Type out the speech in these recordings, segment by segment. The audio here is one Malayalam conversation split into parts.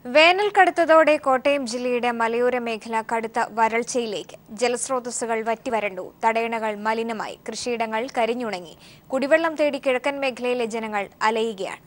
വേനൽ കടുത്തതോടെ കോട്ടയം ജില്ലയുടെ മലയോര മേഖല കടുത്ത വരൾച്ചയിലേക്ക് ജലസ്രോതസ്സുകൾ വറ്റിവരണ്ടു തടയണകൾ മലിനമായി കൃഷിയിടങ്ങൾ കരിഞ്ഞുണങ്ങി കുടിവെള്ളം തേടി കിഴക്കൻ മേഖലയിലെ ജനങ്ങൾ അലയുകയാണ്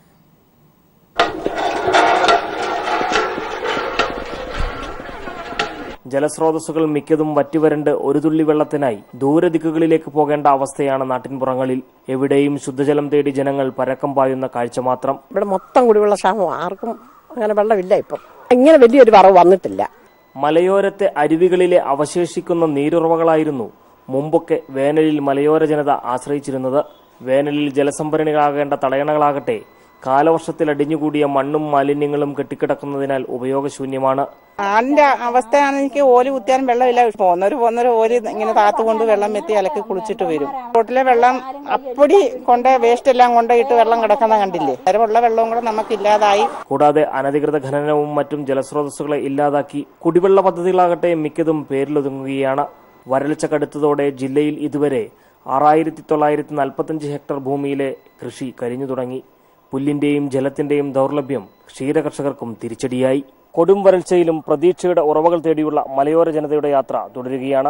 ജലസ്രോതസ്സുകൾ മിക്കതും വറ്റിവരണ്ട് ഒരു തുള്ളി വെള്ളത്തിനായി ദൂരദിക്കുകളിലേക്ക് പോകേണ്ട അവസ്ഥയാണ് നാട്ടിൻപുറങ്ങളിൽ എവിടെയും ശുദ്ധജലം തേടി ജനങ്ങൾ പരക്കം പായുന്ന കാഴ്ച മാത്രം ഇവിടെ മൊത്തം കുടിവെള്ള ക്ഷാമം ആർക്കും അങ്ങനെ വെള്ളമില്ല ഇപ്പം ഇങ്ങനെ വലിയൊരു വറവ് വന്നിട്ടില്ല മലയോരത്തെ അരുവികളിലെ അവശേഷിക്കുന്ന നീരുറവകളായിരുന്നു മുമ്പൊക്കെ വേനലിൽ മലയോര ജനത ആശ്രയിച്ചിരുന്നത് വേനലിൽ ജലസംഭരണികളാകേണ്ട തടയണകളാകട്ടെ കാലവർഷത്തിൽ അടിഞ്ഞുകൂടിയ മണ്ണും മാലിന്യങ്ങളും കെട്ടിക്കിടക്കുന്നതിനാൽ ഉപയോഗശൂന്യമാണ് ആളിന്റെ അവസ്ഥയാണ് എനിക്ക് ഓല് കുത്തിയാലും വെള്ളമില്ല പോന്നൊരു പോന്നൊരു ഓല് ഇങ്ങനെ താത്തുകൊണ്ട് വെള്ളം എത്തി അലക്കി കുളിച്ചിട്ട് വരും റോട്ടിലെ വെള്ളം അപ്പടി കൊണ്ട് വേസ്റ്റ് എല്ലാം കൊണ്ടുപോയിട്ട് വെള്ളം കിടക്കുന്ന കണ്ടില്ലേ നേരമുള്ള വെള്ളവും കൂടെ നമുക്കില്ലാതായി കൂടാതെ അനധികൃത ഖനനവും മറ്റും ജലസ്രോതസ്സുകളെ ഇല്ലാതാക്കി കുടിവെള്ള പദ്ധതികളാകട്ടെ മിക്കതും പേരിലൊതുങ്ങുകയാണ് വരൾച്ച കടുത്തതോടെ ജില്ലയിൽ ഇതുവരെ ആറായിരത്തി തൊള്ളായിരത്തി നാൽപ്പത്തഞ്ച് ഹെക്ടർ ഭൂമിയിലെ കൃഷി കരിഞ്ഞു തുടങ്ങി പുല്ലിന്റെയും ജലത്തിന്റെയും ദൗർലഭ്യം ക്ഷീരകർഷകർക്കും തിരിച്ചടിയായി കൊടും വരൾച്ചയിലും പ്രതീക്ഷയുടെ ഉറവകൾ തേടിയുള്ള മലയോര ജനതയുടെ യാത്ര തുടരുകയാണ്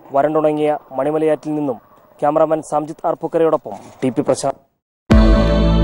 വരണ്ടുണങ്ങിയ മണിമലയാറ്റിൽ നിന്നും ക്യാമറാമാൻ സംജിത് ആർപ്പുക്കരയോടൊപ്പം ടി പി പ്രശാന്ത്